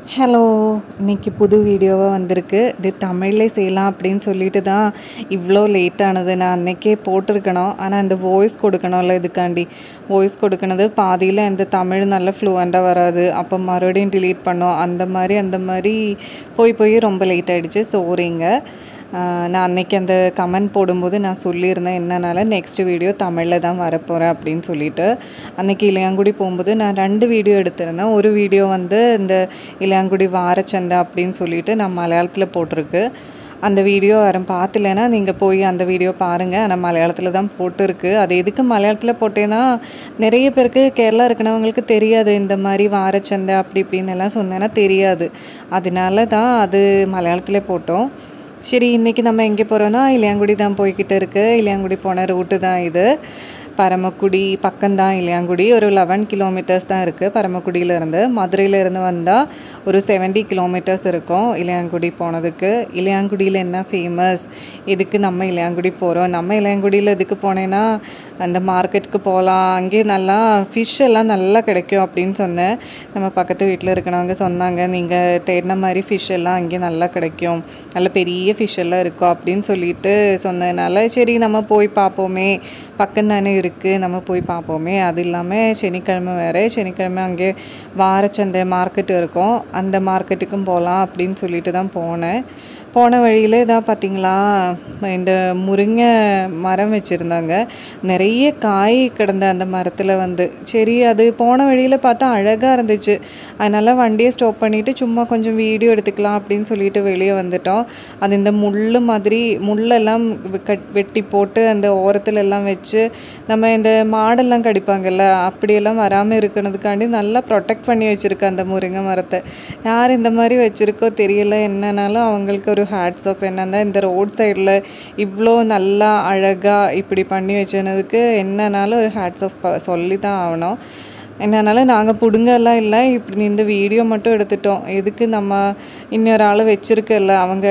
hello இன்னைக்கு புது வீடியோவாக வந்திருக்கு இது தமிழ்லே செய்யலாம் அப்படின்னு சொல்லிட்டு தான் இவ்வளோ லேட் ஆனது நான் அன்னைக்கே போட்டிருக்கணும் ஆனால் இந்த வாய்ஸ் கொடுக்கணும்ல இதுக்காண்டி வாய்ஸ் கொடுக்கണது பாதியில் இந்த தமிழ் நல்ல ஃப்ளூவெண்ட்டாக வராது அப்போ மறுபடியும் delete பண்ணோம் அந்த மாதிரி அந்த மாதிரி போய் போய் ரொம்ப லேட் ஆகிடுச்சு சோரிங்க ஆஹ் நான் அன்னைக்கு அந்த கமெண்ட் போடும்போது நான் சொல்லியிருந்தேன் என்னனால நெக்ஸ்ட் வீடியோ தமிழில் தான் வரப்போகிறேன் அப்படின்னு சொல்லிட்டு அன்னைக்கு இளையாங்குடி போகும்போது நான் ரெண்டு வீடியோ எடுத்திருந்தேன் ஒரு வீடியோ வந்து இந்த இளையாங்குடி வாரச்சந்தை அப்படின்னு சொல்லிட்டு நான் மலையாளத்தில் போட்டிருக்கு அந்த வீடியோ யாரும் பார்த்துலனா நீங்கள் போய் அந்த வீடியோ பாருங்கள் ஆனால் மலையாளத்தில் தான் போட்டிருக்கு அது எதுக்கு மலையாளத்தில் போட்டேன்னா நிறைய பேருக்கு கேரளா இருக்கிறவங்களுக்கு தெரியாது இந்த மாதிரி வாரச்சந்தை அப்படி இப்படின்னு எல்லாம் சொன்னேன்னா தெரியாது அதனால தான் அது மலையாளத்தில் போட்டோம் சரி இன்றைக்கி நம்ம எங்கே போகிறோன்னா இளையாங்குடி தான் போய்கிட்டு இருக்கு இளையாங்குடி போன ரூட்டு தான் இது பரமக்குடி பக்கம்தான் இளையாங்குடி ஒரு லெவன் கிலோமீட்டர்ஸ் தான் இருக்குது பரமக்குடியிலேருந்து மதுரையிலேருந்து வந்தால் ஒரு செவன்ட்டி கிலோமீட்டர்ஸ் இருக்கும் இளையாங்குடி போனதுக்கு இளையாங்குடியில் என்ன ஃபேமஸ் எதுக்கு நம்ம இளையாங்குடி போகிறோம் நம்ம இளையாங்குடியில் எதுக்கு போனேன்னா அந்த மார்க்கெட்டுக்கு போகலாம் அங்கேயே நல்லா ஃபிஷ் எல்லாம் நல்லா கிடைக்கும் அப்படின்னு சொன்னேன் நம்ம பக்கத்து வீட்டில் இருக்கிறவங்க சொன்னாங்க நீங்கள் தேடின மாதிரி ஃபிஷ் எல்லாம் அங்கேயே நல்லா கிடைக்கும் நல்ல பெரிய ஃபிஷ் எல்லாம் இருக்கும் அப்படின்னு சொல்லிட்டு சொன்னதுனால சரி நம்ம போய் பார்ப்போமே பக்கம் தானே இருக்குது நம்ம போய் பார்ப்போமே அது இல்லாமல் சனிக்கிழமை வேறு சனிக்கிழமை அங்கே வாரச்சந்தை மார்க்கெட் இருக்கும் அந்த மார்க்கெட்டுக்கும் போகலாம் அப்படின்னு சொல்லிட்டு தான் போனேன் போன வழியில் இதான் பார்த்தீங்களா இந்த முருங்கை மரம் வச்சுருந்தாங்க நிறைய காய் கிடந்த அந்த மரத்தில் வந்து சரி அது போன வழியில் பார்த்தா அழகாக இருந்துச்சு அதனால் வண்டியை ஸ்டாப் பண்ணிவிட்டு சும்மா கொஞ்சம் வீடியோ எடுத்துக்கலாம் அப்படின்னு சொல்லிட்டு வெளியே வந்துட்டோம் அது இந்த முள் மாதிரி முள்ளெல்லாம் கட் வெட்டி போட்டு அந்த ஓரத்துல எல்லாம் வச்சு நம்ம இந்த மாடெல்லாம் கடிப்பாங்கல்ல அப்படியெல்லாம் வராமல் இருக்கிறதுக்காண்டி நல்லா ப்ரொடெக்ட் பண்ணி வச்சுருக்கு அந்த முருங்கை மரத்தை யார் இந்த மாதிரி வச்சுருக்கோ தெரியல என்னன்னாலும் அவங்களுக்கு ஒரு ஹேட்ஸ் ஆஃப் என்னன்னா இந்த ரோட் சைடில் இவ்வளோ நல்லா அழகாக இப்படி பண்ணி வச்சதுக்கு என்னன்னாலும் ஒரு ஹேட்ஸ் ஆஃப் சொல்லி தான் ஆகணும் என்னன்னால நாங்கள் பிடுங்கெல்லாம் இல்லை இப்படி இந்த வீடியோ மட்டும் எடுத்துட்டோம் எதுக்கு நம்ம இன்னொரு ஆள் வச்சுருக்கல அவங்க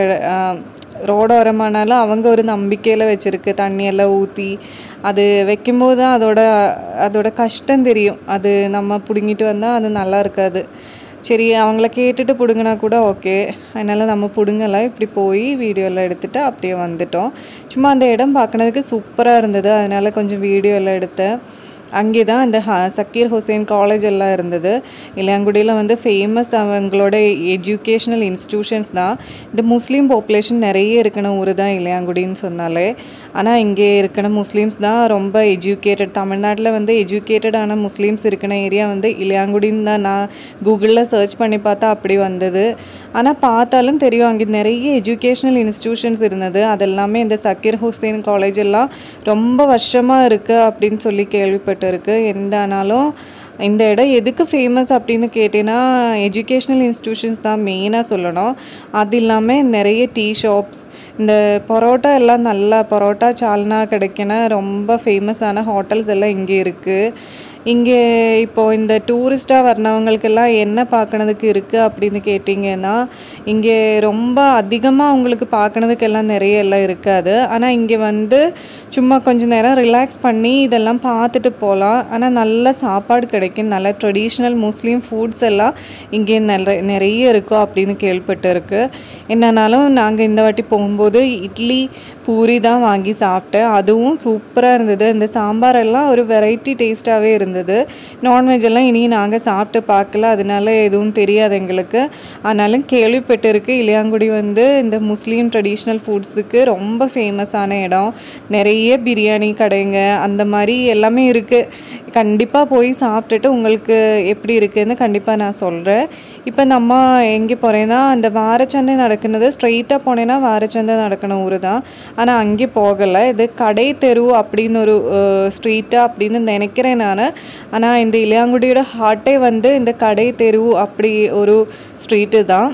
ரோடோரமானாலும் அவங்க ஒரு நம்பிக்கையில் வச்சுருக்கு தண்ணியெல்லாம் ஊற்றி அது வைக்கும்போது தான் அதோட அதோட கஷ்டம் தெரியும் அது நம்ம பிடுங்கிட்டு வந்தால் அது நல்லா இருக்காது சரி அவங்கள கேட்டுட்டு பிடுங்கினா கூட ஓகே அதனால் நம்ம பிடுங்கலை இப்படி போய் வீடியோலாம் எடுத்துகிட்டு அப்படியே வந்துட்டோம் சும்மா அந்த இடம் பார்க்குறதுக்கு சூப்பராக இருந்தது அதனால் கொஞ்சம் வீடியோ எல்லாம் எடுத்தேன் அங்கே தான் இந்த ஹ சக்கீர் ஹுசைன் காலேஜ் எல்லாம் இருந்தது இளையாங்குடியில் வந்து ஃபேமஸ் அவங்களோட எஜுகேஷ்னல் இன்ஸ்டியூஷன்ஸ் தான் இந்த முஸ்லீம் பாப்புலேஷன் நிறைய இருக்கணும் ஊர் தான் இளையாங்குடின்னு சொன்னாலே ஆனால் இங்கே இருக்கிற முஸ்லீம்ஸ் தான் ரொம்ப எஜுகேட்டட் தமிழ்நாட்டில் வந்து எஜுகேட்டடான முஸ்லீம்ஸ் இருக்கிற ஏரியா வந்து இளையாங்குடின்னு தான் நான் கூகுளில் சர்ச் பண்ணி பார்த்தா அப்படி வந்தது ஆனால் பார்த்தாலும் தெரியும் அங்கே நிறைய எஜுகேஷ்னல் இன்ஸ்டியூஷன்ஸ் இருந்தது அதெல்லாமே இந்த சக்கீர் ஹுசைன் காலேஜ் எல்லாம் ரொம்ப வருஷமாக இருக்குது அப்படின்னு சொல்லி கேள்விப்பட்டிருக்கு எந்த ஆனாலும் இந்த இடம் எதுக்கு ஃபேமஸ் அப்படின்னு கேட்டேன்னா எஜுகேஷ்னல் இன்ஸ்டியூஷன்ஸ் தான் மெயினாக சொல்லணும் அது இல்லாமல் நிறைய டீ ஷாப்ஸ் இந்த பரோட்டா எல்லாம் நல்லா பரோட்டா சால்னா கிடைக்கின ரொம்ப ஃபேமஸான ஹோட்டல்ஸ் எல்லாம் இங்கே இருக்குது இங்கே இப்போது இந்த டூரிஸ்ட்டாக வர்றவங்களுக்கெல்லாம் என்ன பார்க்கறதுக்கு இருக்குது அப்படின்னு கேட்டிங்கன்னா இங்கே ரொம்ப அதிகமாக அவங்களுக்கு பார்க்கறதுக்கெல்லாம் நிறைய எல்லாம் இருக்காது ஆனால் இங்கே வந்து சும்மா கொஞ்ச நேரம் ரிலாக்ஸ் பண்ணி இதெல்லாம் பார்த்துட்டு போகலாம் ஆனால் நல்ல சாப்பாடு கிடைக்கும் நல்ல ட்ரெடிஷ்னல் முஸ்லீம் ஃபுட்ஸ் எல்லாம் இங்கே நிறைய நிறைய இருக்கும் அப்படின்னு கேள்விப்பட்டிருக்கு என்னன்னாலும் நாங்கள் இந்த வாட்டி போகும்போது இட்லி பூரி தான் வாங்கி சாப்பிட்டேன் அதுவும் சூப்பராக இருந்தது இந்த சாம்பார் எல்லாம் ஒரு வெரைட்டி டேஸ்ட்டாகவே இருந்தது நான்வெஜ் எல்லாம் இனி நாங்கள் சாப்பிட்டு பார்க்கல அதனால எதுவும் தெரியாது எங்களுக்கு ஆனாலும் கேள்விப்பட்டிருக்கு இளையாங்குடி வந்து இந்த முஸ்லீம் ட்ரெடிஷ்னல் ஃபுட்ஸுக்கு ரொம்ப ஃபேமஸான இடம் நிறைய பிரியாணி கடைங்க அந்த மாதிரி எல்லாமே இருக்குது கண்டிப்பாக போய் சாப்பிட்டுட்டு உங்களுக்கு எப்படி இருக்குதுன்னு கண்டிப்பாக நான் சொல்கிறேன் இப்போ நம்ம எங்கே போகிறேன்னா அந்த வாரச்சந்தை நடക്കുന്നത് ஸ்ட்ரெயிட்டாக போனேன்னா வாரச்சந்தை நடக்கின ஊர் தான் ஆனால் அங்கே போகலை இது கடை தெரு அப்படின்னு ஒரு ஸ்ட்ரீட்டாக அப்படின்னு நினைக்கிறேன் நான் ஆனால் இந்த இளையாங்குடியோட ஹார்ட்டே வந்து இந்த கடை தெரு அப்படி ஒரு ஸ்ட்ரீட்டு தான்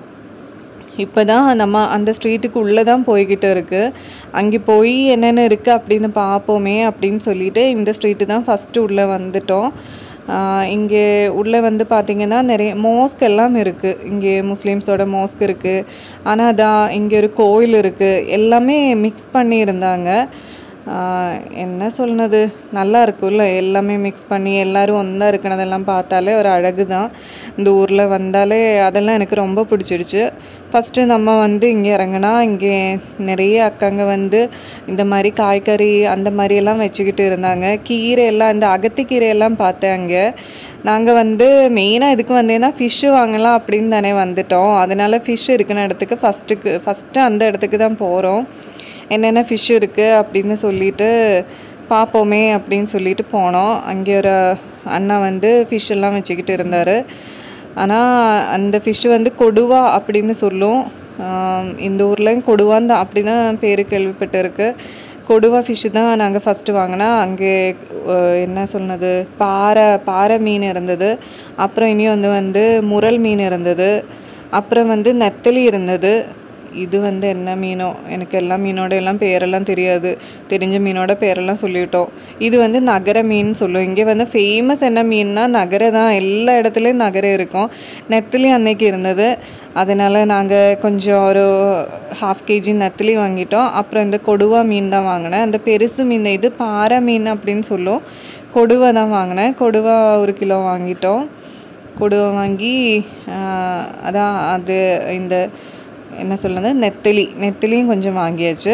இப்போ தான் நம்ம அந்த ஸ்ட்ரீட்டுக்கு உள்ளே தான் போய்கிட்டு இருக்குது அங்கே போய் என்னென்ன இருக்குது அப்படின்னு பார்ப்போமே அப்படின்னு சொல்லிட்டு இந்த ஸ்ட்ரீட்டு தான் ஃபஸ்ட்டு உள்ளே வந்துட்டோம் இங்கே உள்ளே வந்து பார்த்திங்கன்னா நிறைய மோஸ்க் எல்லாம் இருக்குது இங்கே முஸ்லீம்ஸோட மோஸ்க் இருக்குது ஆனால் அதான் இங்கே ஒரு கோயில் இருக்குது எல்லாமே மிக்ஸ் பண்ணியிருந்தாங்க ஆஹ் என்ன சொல்றது நல்லா இருக்கும்ல எல்லாமே மிக்ஸ் பண்ணி எல்லாரும் ஒன்றா இருக்கிறதெல்லாம் பார்த்தாலே ஒரு அழகு தான் இந்த ஊரில் வந்தாலே அதெல்லாம் எனக்கு ரொம்ப பிடிச்சிடுச்சு ஃபஸ்ட்டு நம்ம வந்து இங்கே இறங்குனா இங்கே நிறைய அக்காங்க வந்து இந்த மாதிரி காய்கறி அந்த மாதிரியெல்லாம் வச்சுக்கிட்டு இருந்தாங்க கீரை எல்லாம் இந்த அகத்திக்கீரை எல்லாம் பார்த்தேன் அங்கே நாங்கள் வந்து மெயினாக இதுக்கு வந்தேன்னா ஃபிஷ்ஷு வாங்கலாம் அப்படின்னு தானே வந்துட்டோம் அதனால ஃபிஷ் இருக்கிற இடத்துக்கு ஃபஸ்ட்டுக்கு ஃபஸ்ட்டு அந்த இடத்துக்கு தான் போகிறோம் என்னென்ன ஃபிஷ் இருக்குது அப்படின்னு சொல்லிட்டு பார்ப்போமே அப்படின்னு சொல்லிட்டு போனோம் அங்கே ஒரு அண்ணா வந்து ஃபிஷ் எல்லாம் வச்சுக்கிட்டு இருந்தார் ஆனால் அந்த ஃபிஷ் வந்து கொடுவா அப்படின்னு சொல்லும் ஆம், இந்த ஊர்லேயும் கொடுவான் தான் அப்படி தான் பேர் கேள்விப்பட்டிருக்கு கொடுவா ஃபிஷ்ஷு தான் நாங்கள் ஃபஸ்ட்டு வாங்கினா அங்கே அஹ், என்ன சொன்னது பாறை பாறை மீன் இருந்தது அப்புறம் இனி வந்து வந்து முரல் மீன் இருந்தது அப்புறம் வந்து நெத்தலி இருந்தது இது வந்து என்ன மீனோ எனக்கு எல்லா மீனோட எல்லாம் பேரெல்லாம் தெரியாது தெரிஞ்ச மீனோட பேரெல்லாம் சொல்லிட்டோம் இது வந்து நகர மீன் சொல்லுவோம் இங்கே வந்து ஃபேமஸ் என்ன மீன்னா நகரை தான் எல்லா இடத்துலையும் நகரை இருக்கும் நெத்திலி அன்னைக்கு இருந்தது அதனால் நாங்கள் கொஞ்சம் ஒரு ஹாஃப் கேஜி நெத்திலி வாங்கிட்டோம் அப்புறம் இந்த கொடுவா மீன் தான் வாங்கினேன் அந்த பெருசு மீன் இது பாறை மீன் அப்படின்னு சொல்லும் கொடுவா தான் வாங்கினேன் கொடுவா ஒரு கிலோ வாங்கிட்டோம் கொடுவா வாங்கி ஆஹ், அதான் அது இந்த என்ன சொல்லுறது நெத்திலி நெத்திலியும் கொஞ்சம் வாங்கியாச்சு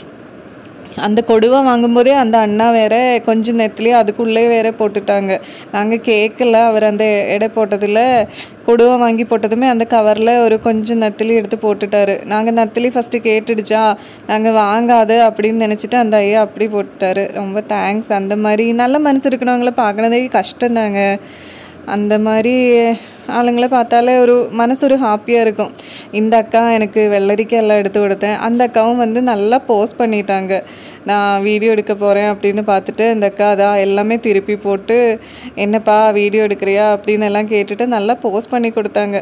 அந்த கொடுவா வாங்கும்போதே அந்த அண்ணா வேற கொஞ்சம் நெத்திலி அதுக்குள்ளே வேற போட்டுட்டாங்க நாங்கள் கேட்கல அவர் அந்த எடை போட்டதில் கொடுவா வாங்கி போட்டதுமே அந்த கவரில் ஒரு கொஞ்சம் நெத்திலி எடுத்து போட்டுட்டாரு நாங்கள் நெத்திலி ஃபஸ்ட்டு கேட்டுடுச்சா நாங்கள் வாங்காது அப்படின்னு நினச்சிட்டு அந்த ஐயா அப்படி போட்டுட்டாரு ரொம்ப தேங்க்ஸ் அந்த மாதிரி நல்ல மனசு இருக்கிறவங்கள பார்க்கறதே கஷ்டம்தாங்க அந்த மாதிரி ஆளுங்களை பார்த்தாலே ஒரு மனசு ஒரு ஹாப்பியாக இருக்கும் இந்த அக்கா எனக்கு வெள்ளரிக்காய் எல்லாம் எடுத்து கொடுத்தேன் அந்த அக்காவும் வந்து நல்லா போஸ்ட் பண்ணிட்டாங்க நான் வீடியோ எடுக்க போகிறேன் அப்படின்னு பார்த்துட்டு இந்த அக்கா அதான் எல்லாமே திருப்பி போட்டு என்னப்பா வீடியோ எடுக்கிறியா அப்படின்னு எல்லாம் கேட்டுட்டு நல்லா போஸ்ட் பண்ணி கொடுத்தாங்க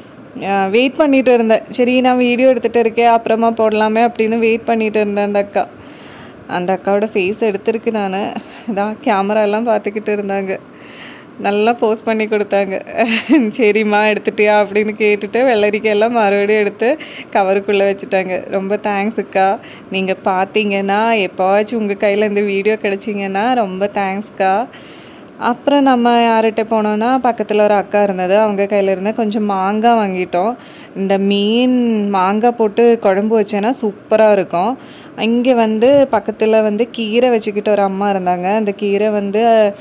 வெயிட் பண்ணிட்டு இருந்தேன் சரி நான் வீடியோ எடுத்துகிட்டு இருக்கேன் அப்புறமா போடலாமே அப்படின்னு வெயிட் பண்ணிட்டு இருந்தேன் அந்த அக்கா அந்த அக்காவோட ஃபேஸ் எடுத்திருக்கு நான் இதான் கேமரா எல்லாம் பார்த்துக்கிட்டு இருந்தாங்க நல்லா போஸ்ட் பண்ணி கொடுத்தாங்க சரிம்மா எடுத்துட்டியா அப்படின்னு கேட்டுட்டு வெள்ளரிக்காய் எல்லாம் மறுபடியும் எடுத்து கவருக்குள்ளே வச்சுட்டாங்க ரொம்ப தேங்க்ஸ் அக்கா நீங்கள் பார்த்தீங்கன்னா எப்போவாச்சும் உங்கள் கையில் இந்த வீடியோ கிடச்சிங்கன்னா ரொம்ப தேங்க்ஸ்க்கா அப்புறம் நம்ம யார்கிட்ட போனோம்னா பக்கத்தில் ஒரு அக்கா இருந்தது அவங்க கையில் இருந்து கொஞ்சம் மாங்காய் வாங்கிட்டோம் இந்த மீன் மாங்காய் போட்டு குழம்பு வச்சேன்னா சூப்பராக இருக்கும் இங்கே வந்து பக்கத்தில் வந்து கீரை வச்சுக்கிட்டு ஒரு அம்மா இருந்தாங்க அந்த கீரை வந்து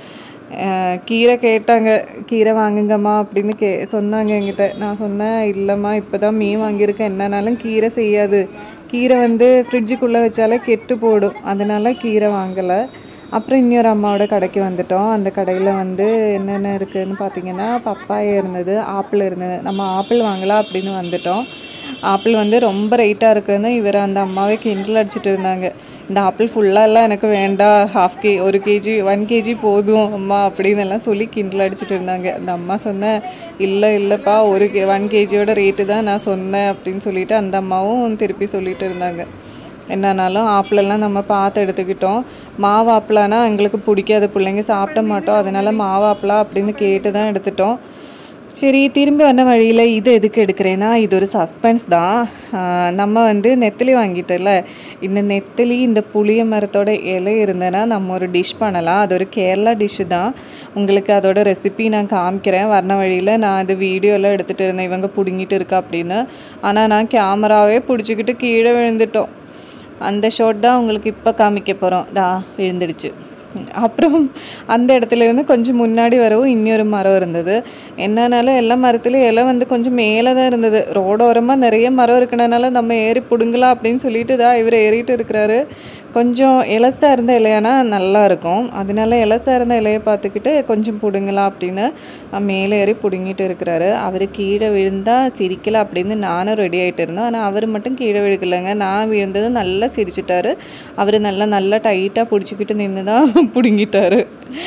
அஹ், கீரை கேட்டாங்க கீரை வாங்குங்கம்மா அப்படின்னு கே சொன்னாங்க என்கிட்ட நான் சொன்னேன் இல்லைம்மா இப்போ தான் மீன் வாங்கியிருக்கேன் என்னன்னாலும் கீரை செய்யாது கீரை வந்து ஃப்ரிட்ஜுக்குள்ளே வச்சாலே கெட்டு போடும் அதனால கீரை வாங்கலை அப்புறம் இன்னொரு அம்மாவோட கடைக்கு வந்துட்டோம் அந்த கடையில் வந்து என்னென்ன இருக்குதுன்னு பார்த்தீங்கன்னா பப்பாயா இருந்தது ஆப்பிள் இருந்தது நம்ம ஆப்பிள் வாங்கலாம் அப்படின்னு வந்துட்டோம் ஆப்பிள் வந்து ரொம்ப ரேட்டாக இருக்குதுன்னு இவர் அந்த அம்மாவே கிண்டல் அடிச்சிட்டு இருந்தாங்க இந்த ஆப்பிள் ஃபுல்லாக எல்லாம் எனக்கு வேண்டாம் ஹாஃப் கே ஒரு கேஜி ஒன் கேஜி போதும் அம்மா அப்படின்னு எல்லாம் சொல்லி கிண்டல் அடிச்சிட்டு இருந்தாங்க அந்த அம்மா சொன்னேன் இல்லை இல்லைப்பா ஒரு கே ஒன் கேஜியோட ரேட்டு தான் நான் சொன்னேன் அப்படின்னு சொல்லிட்டு அந்த அம்மாவும் திருப்பி சொல்லிட்டு இருந்தாங்க என்னன்னாலும் ஆப்பிளெல்லாம் நம்ம பார்த்து எடுத்துக்கிட்டோம் மாவு ஆப்பிளானா எங்களுக்கு பிடிக்காது பிள்ளைங்க சாப்பிட மாட்டோம் அதனால மாவு ஆப்பிளா அப்படின்னு கேட்டு தான் எடுத்துட்டோம் சரி திரும்பி வந்த வழியில் இது எதுக்கு எடுக்கிறேன்னா இது ஒரு சஸ்பென்ஸ் தான் ஆஹ் நம்ம வந்து நெத்திலி வாங்கிட்டோம்ல இந்த நெத்திலி இந்த புளிய மரத்தோட இலை இருந்தேன்னா நம்ம ஒரு டிஷ் பண்ணலாம் அது ஒரு கேரளா டிஷ்ஷு தான் உங்களுக்கு அதோட ரெசிபி நான் காமிக்கிறேன் வர்ண வழியில் நான் இது வீடியோலாம் எடுத்துகிட்டு இருந்தேன் இவங்க பிடுங்கிட்டு இருக்கா அப்படின்னு ஆனால் நான் கேமராவே பிடிச்சிக்கிட்டு கீழே விழுந்துட்டோம் அந்த ஷாட் தான் உங்களுக்கு இப்போ காமிக்க போகிறோம் தா விழுந்துடுச்சு அப்புறம் அந்த இடத்துல இருந்து கொஞ்சம் முன்னாடி வரவும் இன்னொரு மரம் இருந்தது என்னன்னாலும் எல்லா மரத்துலையும் இலை வந்து கொஞ்சம் மேலே தான் இருந்தது ரோடோரமாக நிறைய மரம் இருக்கனால நம்ம ஏறி பிடுங்கலாம் அப்படின்னு சொல்லிட்டு தான் இவர் ஏறிட்டு இருக்கிறாரு கொஞ்சம் இலசா இருந்த இலையானா நல்லா இருக்கும் அதனால இலசா இருந்த இலையை பார்த்துக்கிட்டு கொஞ்சம் பிடுங்கலாம் அப்படின்னு அஹ் மேலே ஏறி பிடுங்கிட்டு இருக்கிறாரு அவர் கீழே விழுந்தா சிரிக்கல அப்படின்னு நானும் ரெடி ஆகிட்டு இருந்தேன் ஆனால் அவர் மட்டும் கீழே விழுக்கலைங்க நான் விழுந்தது நல்லா சிரிச்சிட்டாரு அவர் நல்லா நல்லா டைட்டாக பிடிச்சிக்கிட்டு நின்று தான் பிடுங்கிட்டாரு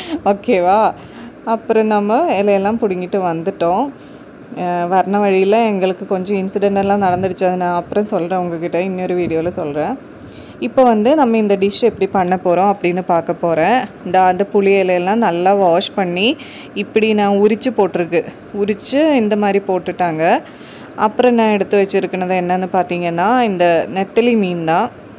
ஓகேவா அப்புறம் நம்ம இலையெல்லாம் பிடுங்கிட்டு வந்துட்டோம் அஹ் வர்ண வழியில் எங்களுக்கு கொஞ்சம் இன்சிடெண்ட் எல்லாம் நடந்துடுச்சு அதை நான் அப்புறம் சொல்கிறேன் உங்ககிட்ட இன்னொரு வீடியோவில் சொல்கிறேன் இப்போ வந்து நம்ம இந்த டிஷ் எப்படி பண்ண போகிறோம் அப்படின்னு பார்க்க போகிறேன் இந்த அந்த புளி இலையெல்லாம் நல்லா வாஷ் பண்ணி இப்படி நான் உரித்து போட்டிருக்கு உரித்து இந்த மாதிரி போட்டுட்டாங்க அப்புறம் நான் எடுத்து வச்சுருக்கிறது என்னன்னு பார்த்தீங்கன்னா இந்த நெத்தலி மீன் தான்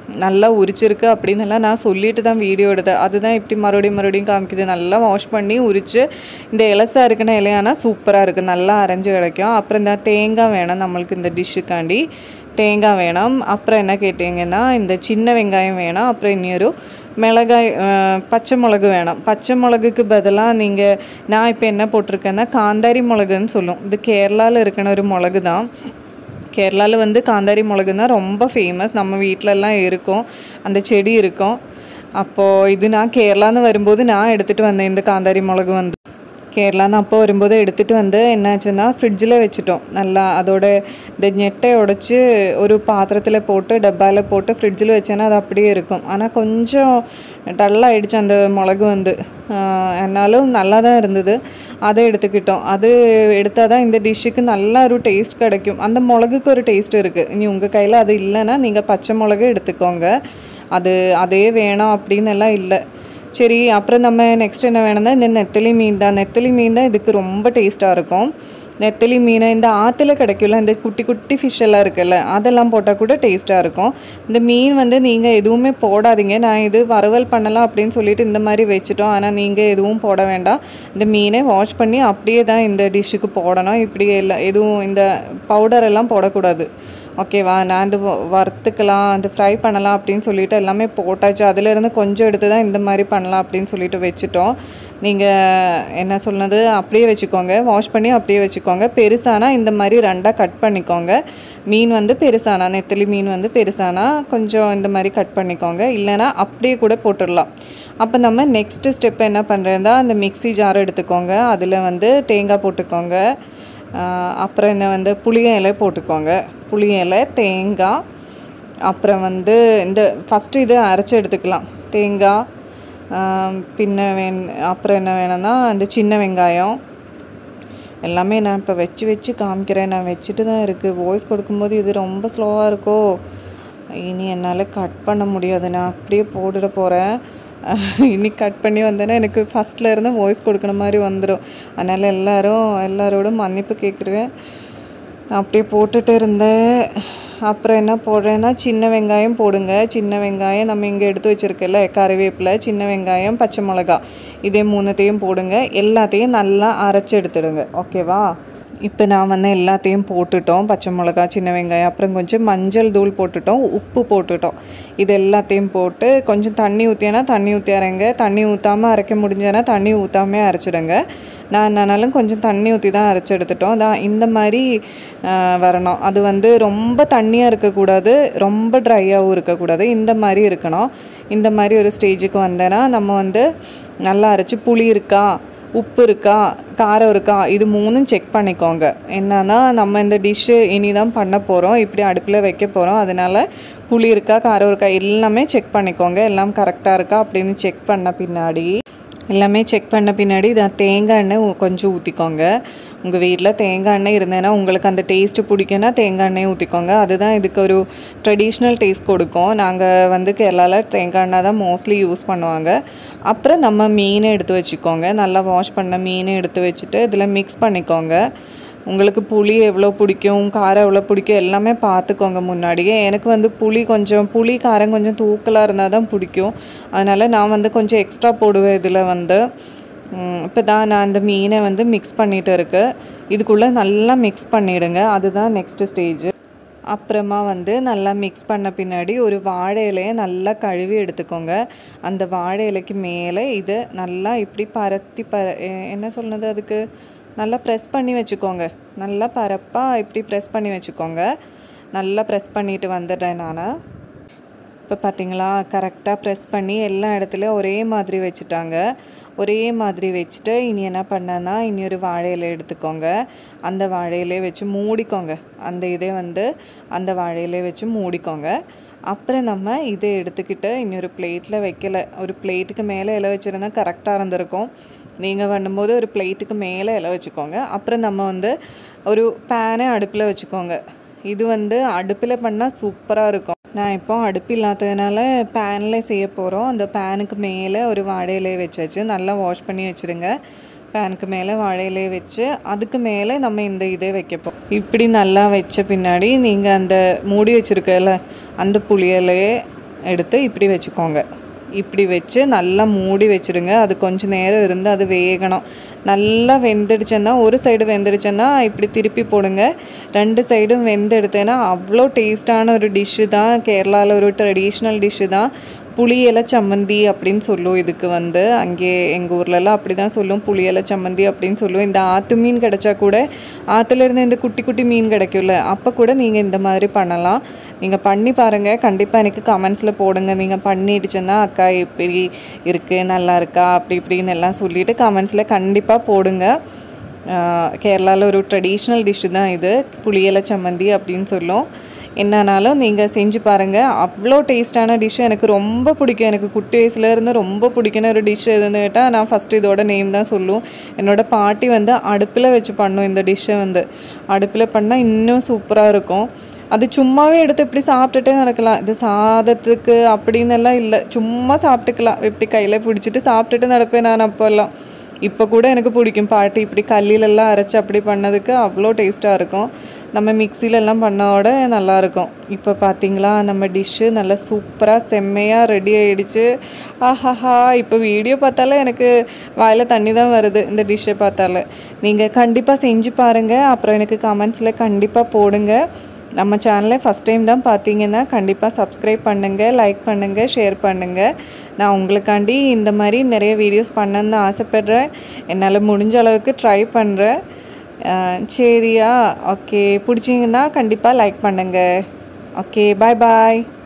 நல்லா உரிச்சிருக்கு அப்படின்னு எல்லாம் நான் சொல்லிட்டு தான் வீடியோ எடுத்தேன் அதுதான் இப்படி மறுபடியும் மறுபடியும் காமிக்குது நல்லா வாஷ் பண்ணி உரிச்சு இந்த இலசா இருக்குன இலையானா சூப்பராக இருக்குது நல்லா அரைஞ்சு கிடைக்கும் அப்புறம் இந்த தேங்காய் வேணும் நம்மளுக்கு இந்த டிஷ்ஷுக்காண்டி தேங்காய் வேணும் அப்புறம் என்ன கேட்டிங்கன்னா இந்த சின்ன வெங்காயம் வேணும் அப்புறம் இன்னொரு மிளகாய் அஹ், பச்சை மிளகு வேணும் பச்சை மிளகுக்கு பதிலாக நீங்கள் நான் இப்போ என்ன போட்டிருக்கேன்னா காந்தாரி மிளகுன்னு சொல்லும் இது கேரளாவில் இருக்கிற ஒரு மிளகு தான் கேரளாவில் வந்து காந்தாரி மிளகு தான் ரொம்ப ஃபேமஸ் நம்ம வீட்டிலலாம் இருக்கும் அந்த செடி இருக்கும் அப்போது இது நான் கேரளான்னு வரும்போது நான் எடுத்துகிட்டு வந்தேன் இந்த காந்தாரி மிளகு வந்து கேரளான்னு அப்போ வரும்போது எடுத்துகிட்டு வந்து என்னாச்சுன்னா ஃப்ரிட்ஜில் வச்சுட்டோம் நல்லா அதோட இந்த ñெட்டை உடச்சி ஒரு பாத்திரத்தில் போட்டு டப்பாவில் போட்டு ஃப்ரிட்ஜில் வச்சேன்னா அது அப்படியே இருக்கும் ஆனால் கொஞ்சம் டல்லாகிடுச்சு அந்த மிளகு வந்து ஆஹ் ஆனாலும் நல்லா தான் இருந்தது அதை எடுத்துக்கிட்டோம் அது எடுத்தால் தான் இந்த டிஷ்ஷுக்கு நல்ல ஒரு டேஸ்ட் கிடைக்கும் அந்த மிளகுக்கு ஒரு டேஸ்ட் இருக்குது இனி உங்கள் கையில் அது இல்லைன்னா நீங்கள் பச்சை மிளகு எடுத்துக்கோங்க அது அதே வேணாம் அப்படின்னு எல்லாம் இல்லை சரி அப்புறம் நம்ம நெக்ஸ்ட் என்ன வேணும்னா இந்த நெத்தலி மீன் தான் நெத்தலி மீன் தான் இதுக்கு ரொம்ப டேஸ்ட்டாக இருக்கும் நெத்தலி மீன் இந்த ஆற்றுல கிடைக்கும்ல இந்த குட்டி குட்டி ஃபிஷ் எல்லாம் இருக்குல்ல அதெல்லாம் போட்டால் கூட டேஸ்ட்டாக இருக்கும் இந்த மீன் வந்து நீங்கள் எதுவுமே போடாதீங்க நான் இது வறுவல் பண்ணலாம் அப்படின்னு சொல்லிட்டு இந்த மாதிரி வச்சுட்டோம் ஆனால் நீங்கள் எதுவும் போட வேண்டாம் இந்த மீனை வாஷ் பண்ணி அப்படியே தான் இந்த டிஷ்ஷுக்கு போடணும் இப்படி எல்லாம் எதுவும் இந்த பவுடர் எல்லாம் போடக்கூடாது ஓகேவா நான் அது வ- வறுத்துக்கலாம் அது ஃப்ரை பண்ணலாம் அப்படின்னு சொல்லிட்டு எல்லாமே போட்டாச்சு அதிலிருந்து கொஞ்சம் எடுத்து தான் இந்த மாதிரி பண்ணலாம் அப்படின்னு சொல்லிட்டு வச்சுட்டோம் நீங்கள் என்ன சொன்னது அப்படியே வச்சுக்கோங்க வாஷ் பண்ணி அப்படியே வச்சுக்கோங்க பெருசானா இந்த மாதிரி ரெண்டாக கட் பண்ணிக்கோங்க மீன் வந்து பெருசானா நெத்தலி மீன் வந்து பெருசானா கொஞ்சம் இந்த மாதிரி கட் பண்ணிக்கோங்க இல்லைன்னா அப்படியே கூட போட்டுடலாம் அப்போ நம்ம நெக்ஸ்ட்டு ஸ்டெப் என்ன பண்ணுறதா அந்த மிக்ஸி ஜார் எடுத்துக்கோங்க அதில் வந்து தேங்காய் போட்டுக்கோங்க ஆஹ் அப்புறம் என்ன வந்து புளிய இலை போட்டுக்கோங்க புளிய இலை தேங்காய் அப்புறம் வந்து இந்த ஃபஸ்ட்டு இது அரைச்சி எடுத்துக்கலாம் தேங்காய் ஆஹ் பின்ன வேண் அப்புறம் என்ன வேணும்னா அந்த சின்ன வெங்காயம் எல்லாமே நான் இப்போ வச்சு வச்சு காமிக்கிறேன் நான் வச்சுட்டு தான் இருக்குது வாய்ஸ் கொடுக்கும்போது இது ரொம்ப ஸ்லோவாக இருக்கோ இனி என்னால் கட் பண்ண முடியாது நான் அப்படியே போட்டுட போகிறேன் இனி கட் பண்ணி வந்தேன்னா எனக்கு ஃபஸ்ட்டில் இருந்து வாய்ஸ் கொடுக்குற மாதிரி வந்துடும் அதனால் எல்லாரும் எல்லாரோட மன்னிப்பு கேட்குறேன் நான் அப்படியே போட்டுட்டு இருந்தேன் அப்புறம் என்ன போடுறேன்னா சின்ன வெங்காயம் போடுங்க சின்ன வெங்காயம் நம்ம இங்கே எடுத்து வச்சிருக்கல கறிவேப்பிலை சின்ன வெங்காயம் பச்சை மிளகா இதே மூணுத்தையும் போடுங்க எல்லாத்தையும் நல்லா அரைச்சி எடுத்துடுங்க ஓகேவா இப்போ நான் வந்து எல்லாத்தையும் போட்டுட்டோம் பச்சை மிளகா சின்ன வெங்காயம் அப்புறம் கொஞ்சம் மஞ்சள் தூள் போட்டுட்டோம் உப்பு போட்டுட்டோம் இது எல்லாத்தையும் போட்டு கொஞ்சம் தண்ணி ஊற்றினா தண்ணி ஊற்றி அரைங்க தண்ணி ஊற்றாமல் அரைக்க முடிஞ்சேன்னா தண்ணி ஊற்றாமே அரைச்சிடுங்க நான் என்னாலும் கொஞ்சம் தண்ணி ஊற்றி தான் அரைச்சி எடுத்துட்டோம் அதான் இந்த மாதிரி ஆஹ், வரணும் அது வந்து ரொம்ப தண்ணியாக இருக்கக்கூடாது ரொம்ப ட்ரையாகவும் இருக்கக்கூடாது இந்த மாதிரி இருக்கணும் இந்த மாதிரி ஒரு ஸ்டேஜுக்கு வந்தேன்னா நம்ம வந்து நல்லா அரைச்சி புளி இருக்கா உப்பு இருக்கா காரம் இருக்கா இது மூணும் செக் பண்ணிக்கோங்க என்னன்னா நம்ம இந்த டிஷ்ஷு இனி தான் பண்ண போகிறோம் இப்படி அடுப்பில் வைக்க போகிறோம் அதனால புளி இருக்கா காரம் இருக்கா எல்லாமே செக் பண்ணிக்கோங்க எல்லாம் கரெக்டாக இருக்கா அப்படின்னு செக் பண்ண பின்னாடி எல்லாமே செக் பண்ண பின்னாடி இதை தேங்காய் எண்ணெய் ஊ- கொஞ்சம் ஊற்றிக்கோங்க உங்கள் வீட்டில் தேங்காய் எண்ணெய் இருந்தேன்னா உங்களுக்கு அந்த டேஸ்ட்டு பிடிக்குன்னா தேங்காய் எண்ணெய் ஊற்றிக்கோங்க அதுதான் இதுக்கு ஒரு ட்ரெடிஷ்னல் டேஸ்ட் கொடுக்கும் நாங்கள் வந்து கேரளாவில் தேங்காய் எண்ணெய் தான் மோஸ்ட்லி யூஸ் பண்ணுவாங்க அப்புறம் நம்ம மீனை எடுத்து வச்சுக்கோங்க நல்லா வாஷ் பண்ண மீனை எடுத்து வச்சுட்டு இதில் மிக்ஸ் பண்ணிக்கோங்க உங்களுக்கு புளி எவ்வளோ பிடிக்கும் காரம் எவ்வளோ பிடிக்கும் எல்லாமே பார்த்துக்கோங்க முன்னாடியே எனக்கு வந்து புளி கொஞ்சம் புளி காரம் கொஞ்சம் தூக்கலாக இருந்தால் தான் பிடிக்கும் அதனால் நான் வந்து கொஞ்சம் எக்ஸ்ட்ரா போடுவேன் இதில் வந்து இப்போ தான் நான் அந்த மீனை வந்து மிக்ஸ் பண்ணிட்டு இருக்கு இதுக்குள்ளே நல்லா மிக்ஸ் பண்ணிவிடுங்க அதுதான் நெக்ஸ்ட் ஸ்டேஜ் அப்புறமா வந்து நல்லா மிக்ஸ் பண்ண பின்னாடி ஒரு வாழை இலையை நல்லா கழுவி எடுத்துக்கோங்க அந்த வாழை இலைக்கு மேலே இது நல்லா இப்படி பரத்தி பர எ- என்ன சொல்றது அதுக்கு நல்லா ப்ரெஸ் பண்ணி வச்சுக்கோங்க நல்லா பரப்பாக இப்படி ப்ரெஸ் பண்ணி வச்சுக்கோங்க நல்லா ப்ரெஸ் பண்ணிட்டு வந்துடுறேன் நான் இப்போ பார்த்தீங்களா கரெக்டாக ப்ரெஸ் பண்ணி எல்லா இடத்துலையும் ஒரே மாதிரி வச்சுட்டாங்க ஒரே மாதிரி வச்சுட்டு இனி என்ன பண்ணேன்னா இனி ஒரு வாழை இலை எடுத்துக்கோங்க அந்த வாழை இலையை வச்சு மூடிக்கோங்க அந்த இதை வந்து அந்த வாழை இலையை வச்சு மூடிக்கோங்க அப்புறம் நம்ம இதை எடுத்துக்கிட்டு இன்னொரு பிளேட்டில் வைக்கல ஒரு பிளேட்டுக்கு மேலே இலை வச்சுருந்தா கரெக்டாக இருந்திருக்கும் நீங்கள் பண்ணும்போது ஒரு பிளேட்டுக்கு மேலே இலை வச்சுக்கோங்க அப்புறம் நம்ம வந்து ஒரு பேனை அடுப்பில் வச்சுக்கோங்க இது வந்து அடுப்பில் பண்ணால் சூப்பராக இருக்கும் நான் இப்போ அடுப்பு இல்லாததுனால பேனில் செய்ய போகிறோம் அந்த பேனுக்கு மேலே ஒரு வாழை இலையை வச்சாச்சு நல்லா வாஷ் பண்ணி வச்சுருங்க பேனுக்கு மேலே வாழை இலையை வச்சு அதுக்கு மேலே நம்ம இந்த இதை வைக்க போகிறோம் இப்படி நல்லா வச்ச பின்னாடி நீங்கள் அந்த மூடி வச்சுருக்கல அந்த புளியலையே எடுத்து இப்படி வச்சுக்கோங்க இப்படி வச்சு நல்லா மூடி வச்சுருங்க அது கொஞ்சம் நேரம் இருந்து அது வேகணும் நல்லா வெந்துடுச்சுன்னா ஒரு சைடு வெந்துடுச்சுன்னா இப்படி திருப்பி போடுங்க ரெண்டு சைடும் வெந்தெடுத்தேன்னா அவ்வளோ டேஸ்டான ஒரு டிஷ்ஷு தான் கேரளாவில் ஒரு ட்ரெடிஷ்னல் டிஷ்ஷு தான் புளியலை சம்மந்தி அப்படின்னு சொல்லுவோம் இதுக்கு வந்து அங்கே எங்கள் ஊர்லலாம் அப்படி தான் சொல்லுவோம் புளியலை சம்மந்தி அப்படின்னு சொல்லுவோம் இந்த ஆற்று மீன் கிடச்சா கூட ஆற்றுலேருந்து இந்த குட்டி குட்டி மீன் கிடைக்கும்ல அப்போ கூட நீங்கள் இந்த மாதிரி பண்ணலாம் நீங்கள் பண்ணி பாருங்கள் கண்டிப்பாக எனக்கு கமெண்ட்ஸில் போடுங்க நீங்கள் பண்ணிடுச்சுன்னா அக்கா எப்படி இருக்குது நல்லா இருக்கா அப்படி இப்படின்னு எல்லாம் சொல்லிவிட்டு கமெண்ட்ஸில் கண்டிப்பாக போடுங்க கேரளாவில் ஒரு ட்ரெடிஷ்னல் டிஷ்ஷு தான் இது புளியலை சம்மந்தி அப்படின்னு சொல்லும் என்னன்னாலும் நீங்கள் செஞ்சு பாருங்கள் அவ்வளோ டேஸ்டான டிஷ்ஷு எனக்கு ரொம்ப பிடிக்கும் எனக்கு குட்டி வயசுலேருந்து ரொம்ப பிடிக்கின ஒரு டிஷ் எதுன்னு கேட்டால் நான் ஃபஸ்ட்டு இதோட நேம் தான் சொல்லுவோம் என்னோட பாட்டி வந்து அடுப்பில் வச்சு பண்ணும் இந்த டிஷ்ஷை வந்து அடுப்பில் பண்ணால் இன்னும் சூப்பராக இருக்கும் அது சும்மாவே எடுத்து இப்படி சாப்பிட்டுட்டே நடக்கலாம் இது சாதத்துக்கு அப்படின்னு எல்லாம் இல்லை சும்மா சாப்பிட்டுக்கலாம் இப்படி கையில் பிடிச்சிட்டு சாப்பிட்டுட்டு நடப்பேன் நான் அப்போல்லாம் இப்போ கூட எனக்கு பிடிக்கும் பாட்டி இப்படி கல்லிலெல்லாம் அரைச்சி அப்படி பண்ணதுக்கு அவ்வளோ டேஸ்ட்டாக இருக்கும் நம்ம மிக்சிலெல்லாம் பண்ணோட நல்லாயிருக்கும் இப்போ பார்த்தீங்களா நம்ம டிஷ்ஷு நல்லா சூப்பராக செம்மையாக ரெடி ஆகிடுச்சு ஆஹாஹா இப்போ வீடியோ பார்த்தாலே எனக்கு வாயில் தண்ணி தான் வருது இந்த டிஷ்ஷை பார்த்தாலே நீங்கள் கண்டிப்பாக செஞ்சு பாருங்கள் அப்புறம் எனக்கு கமெண்ட்ஸில் கண்டிப்பாக போடுங்க நம்ம சேனலை ஃபஸ்ட் டைம் தான் பார்த்தீங்கன்னா கண்டிப்பாக சப்ஸ்கிரைப் பண்ணுங்கள் லைக் பண்ணுங்கள் ஷேர் பண்ணுங்கள் நான் உங்களுக்காண்டி இந்த மாதிரி நிறைய வீடியோஸ் பண்ணணுன்னு ஆசைப்பட்றேன் என்னால் முடிஞ்ச அளவுக்கு ட்ரை பண்ணுறேன் சரியா ஓகே பிடிச்சிங்கன்னா கண்டிப்பாக லைக் பண்ணுங்கள் ஓகே பாய் பாய்